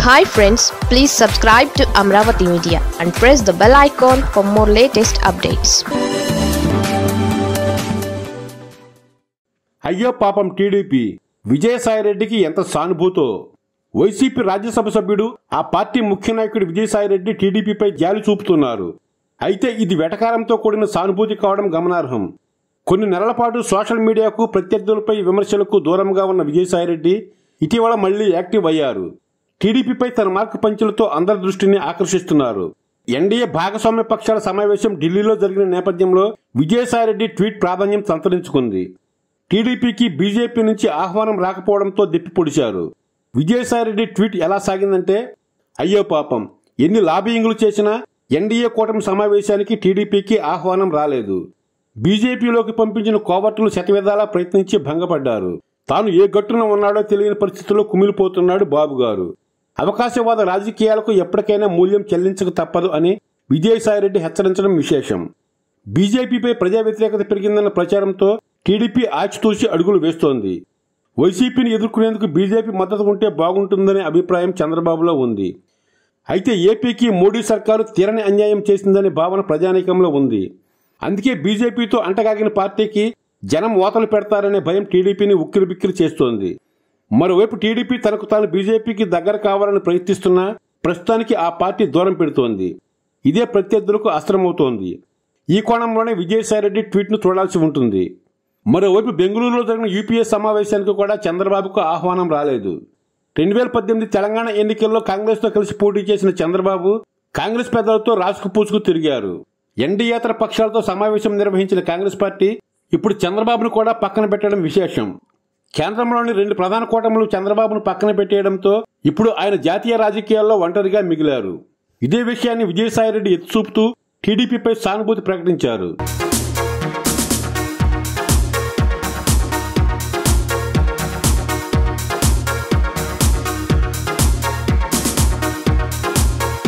hi friends please subscribe to Amaravati media and press the bell icon for more latest updates అయ్యో పాపం TDP విజయసాయిరెడ్డికి ఎంత సానుభూతో YCP Rajya Sabha సభ్యుడు ఆ party ముఖ్య నాయకుడు విజయసాయిరెడ్డి టీడీపీపై జాలి చూపుతున్నారు అయితే ఇది వెటకారంతో కూడిన సానుభూతి కావడం గమనార్హం కొన్ని నెలల పాటు సోషల్ మీడియాకు ప్రత్యర్థులపై విమర్శలకు దూరంగా ఉన్న విజయసాయిరెడ్డి ఇటీవల మళ్లీ యాక్టివ్ అయ్యారు టీడీపీపై తన మార్కు పంచులతో అందరి దృష్టిని ఆకర్షిస్తున్నారు ఎన్డీఏ భాగస్వామ్య పక్షాల సమావేశం ఢిల్లీలో జరిగిన నేపథ్యంలో విజయసాయిరెడ్డి ట్వీట్ ప్రాధాన్యం సంతరించుకుంది టీడీపీకి బీజేపీ నుంచి ఆహ్వానం రాకపోవడంతో దిప్పి పొడిచారు విజయసాయిరెడ్డి ట్వీట్ ఎలా సాగిందంటే అయ్యో పాపం ఎన్ని లాబియింగ్లు చేసినా ఎన్డీఏ కూటమి సమావేశానికి టీడీపీకి ఆహ్వానం రాలేదు బీజేపీలోకి పంపించిన కోవర్టులు శతవిధాలా ప్రయత్నించి భంగపడ్డారు తాను ఏ గట్టున ఉన్నాడో తెలియని పరిస్థితుల్లో కుమిలిపోతున్నాడు బాబు గారు అవకాశవాద రాజకీయాలకు ఎప్పటికైనా మూల్యం చెల్లించక తప్పదు అని విజయసాయిరెడ్డి హెచ్చరించడం విశేషం బీజేపీపై ప్రజా వ్యతిరేకత పెరిగిందన్న ప్రచారంతో టీడీపీ ఆచితూచి అడుగులు వేస్తోంది వైసీపీని ఎదుర్కొనేందుకు బీజేపీ మద్దతు ఉంటే బాగుంటుందనే అభిప్రాయం చంద్రబాబులో ఉంది అయితే ఏపీకి మోడీ సర్కారు తీరని అన్యాయం చేసిందనే భావన ప్రజానీకంలో ఉంది అందుకే బీజేపీతో అంటగాగిన పార్టీకి జనం ఓతలు పెడతారనే భయం టీడీపీని ఉక్కిరిబిక్కిరి చేస్తోంది మరోవైపు టీడీపీ తనకు తాను బీజేపీకి దగ్గర కావాలని ప్రయత్నిస్తున్నా ప్రస్తుతానికి ఆ పార్టీ దూరం పెడుతోంది ఇదే ప్రత్యర్థులకు అస్త్రమవుతోంది ఈ కోణంలోనే విజయసాయిరెడ్డి ట్వీట్ను చూడాల్సి ఉంటుంది మరోవైపు బెంగళూరులో జరిగిన యూపీఏ సమావేశానికి కూడా చంద్రబాబుకు ఆహ్వానం రాలేదు రెండు వేల పద్దెనిమిది తెలంగాణ ఎన్నికల్లో కాంగ్రెస్తో కలిసి పోటీ చేసిన చంద్రబాబు కాంగ్రెస్ పెద్దలతో రాసుకు పూసుకు తిరిగారు ఎన్డీయేతర పక్షాలతో సమావేశం నిర్వహించిన కాంగ్రెస్ పార్టీ ఇప్పుడు చంద్రబాబును కూడా పక్కన పెట్టడం విశేషం కేంద్రంలోని రెండు ప్రధాన కూటములు చంద్రబాబును పక్కన పెట్టేయడంతో ఇప్పుడు ఆయన జాతీయ రాజకీయాల్లో ఒంటరిగా మిగిలారు ఇదే విషయాన్ని విజయసాయిరెడ్డి ఎత్తి చూపుతూ టీడీపీపై సానుభూతి ప్రకటించారు